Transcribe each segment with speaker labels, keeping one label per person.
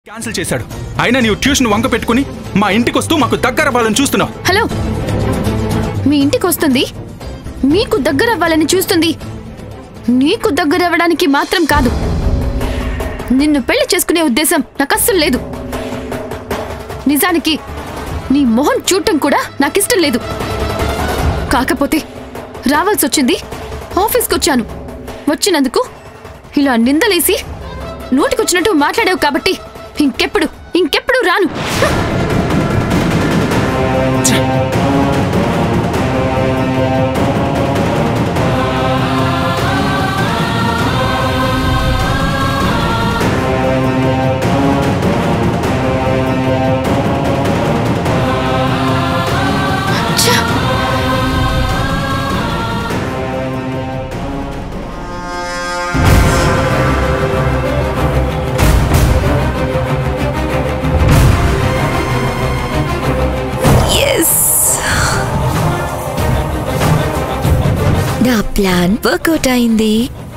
Speaker 1: Cancel చేశాడు అయినా నీవు ట్యూషన్ వంక పెట్టుకుని మా ఇంటికి వస్తూ మాకు దగ్గర అవ్వాలని చూస్తున్నావు
Speaker 2: హలో మీ ఇంటికి వస్తుంది మీకు దగ్గర అవ్వాలని చూస్తుంది నీకు దగ్గర అవ్వడానికి మాత్రం కాదు నిన్ను పెళ్లి చేసుకునే ఉద్దేశం నాకు అస్సలు లేదు నిజానికి నీ మొహం చూడటం కూడా నాకిష్టం లేదు కాకపోతే రావాల్సి వచ్చింది ఆఫీస్కి వచ్చాను వచ్చినందుకు ఇలా నిందలేసి నోటికొచ్చినట్టు మాట్లాడావు కాబట్టి ఇంకెప్పుడు ఇంకెప్పుడు రాను ఛ!
Speaker 3: నా ప్లాన్ వర్కౌట్ అయింది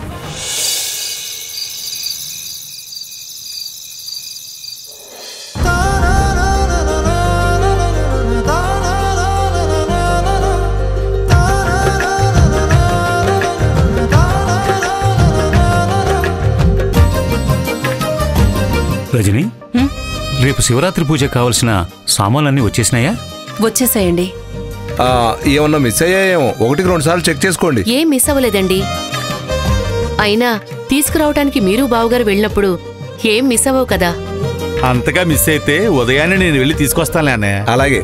Speaker 4: రజని రేపు శివరాత్రి పూజ కావలసిన సామాన్లన్నీ వచ్చేసినాయా
Speaker 5: వచ్చేసేయండి
Speaker 6: ఆ, ఏమన్నా మిస్ అయ్యాయేమో ఒకటికి రెండు సార్లు చెక్ చేసుకోండి
Speaker 5: ఏం మిస్ అవ్వలేదండి అయినా తీసుకురావటానికి మీరు బావగారు వెళ్ళినప్పుడు ఏం మిస్ అవ్వవు కదా
Speaker 7: అంతగా మిస్ అయితే ఉదయాన్నే నేను వెళ్ళి తీసుకొస్తానులే అన్నయ్య
Speaker 6: అలాగే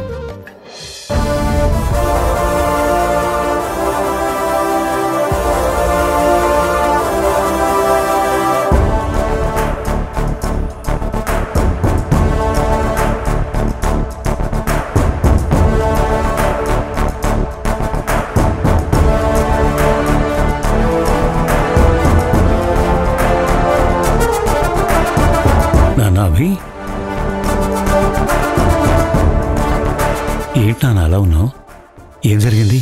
Speaker 4: నాన్న అభి ఏంటి నాన్న అలా ఉన్నావు ఏం జరిగింది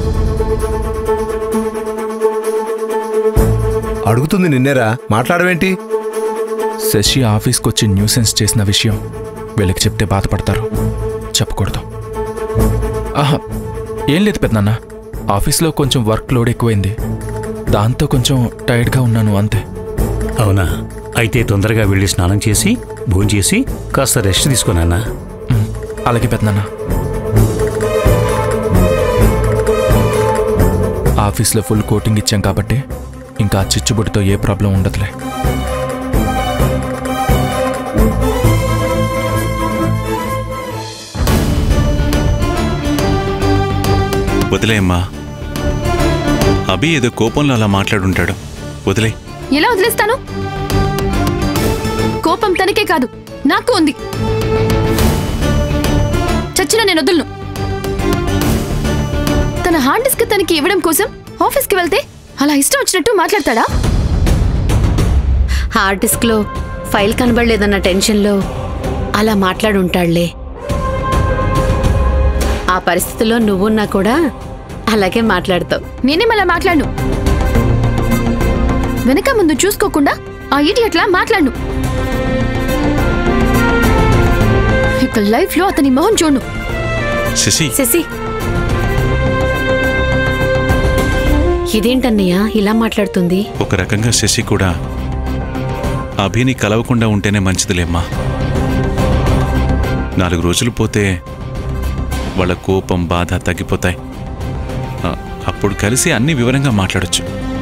Speaker 6: అడుగుతుంది నిన్నేరా మాట్లాడవేంటి
Speaker 1: శశి ఆఫీస్కి వచ్చి న్యూసెన్స్ చేసిన విషయం వీళ్ళకి చెప్తే బాధపడతారు చెప్పకూడదు ఆహా ఏం లేదు పెద్దనాన్న ఆఫీస్లో కొంచెం వర్క్ లోడ్ ఎక్కువైంది దాంతో కొంచెం టైర్డ్గా ఉన్నాను అంతే
Speaker 4: అవునా అయితే తొందరగా వెళ్ళి స్నానం చేసి భోంచేసి కాస్త రెస్ట్ తీసుకోనన్నా
Speaker 1: ఉమ్, అలాగే పెద్దనాన్న ఆఫీస్లో ఫుల్ కోటింగ్ ఇచ్చాం కాబట్టి ఇంకా ఆ చిచ్చుబుడితో ఏ ప్రాబ్లం ఉండదులే
Speaker 8: వదిలేమ్మా అభి ఏదో కోపంలో అలా మాట్లాడుంటాడు వదిలే
Speaker 2: ఎలా వదిలేస్తాను కోపం తనకే కాదు నాకు ఉంది చచ్చిన నేను వదులను తన హార్డ్ డిస్క్ తనకి ఇవ్వడం కోసం ఆఫీస్కి వెళ్తే అలా ఇష్టం వచ్చినట్టు మాట్లాడతాడా
Speaker 5: హార్డ్ డిస్క్ లో ఫైల్ కనబడలేదన్న టెన్షన్లో అలా మాట్లాడుంటాడులే ఆ పరిస్థితిలో నువ్వున్నా కూడా అలాగే మాట్లాడతావు
Speaker 2: నేనేం అలా మాట్లాడను వెనక ముందు చూసుకోకుండా ఆ ఇడియట్లా మాట్లాడను ఇక లైఫ్ లో అతని మొహం చూడు
Speaker 8: శశి
Speaker 5: శశి ఇదేంటన్నయ్య ఇలా మాట్లాడుతుంది
Speaker 8: ఒక రకంగా శశి కూడా అభిని కలవకుండా ఉంటేనే మంచిదిలేమ్మా నాలుగు రోజులు పోతే వాళ్ళ కోపం బాధ తగ్గిపోతాయి ఆ, అప్పుడు కలిసి అన్ని వివరంగా మాట్లాడొచ్చు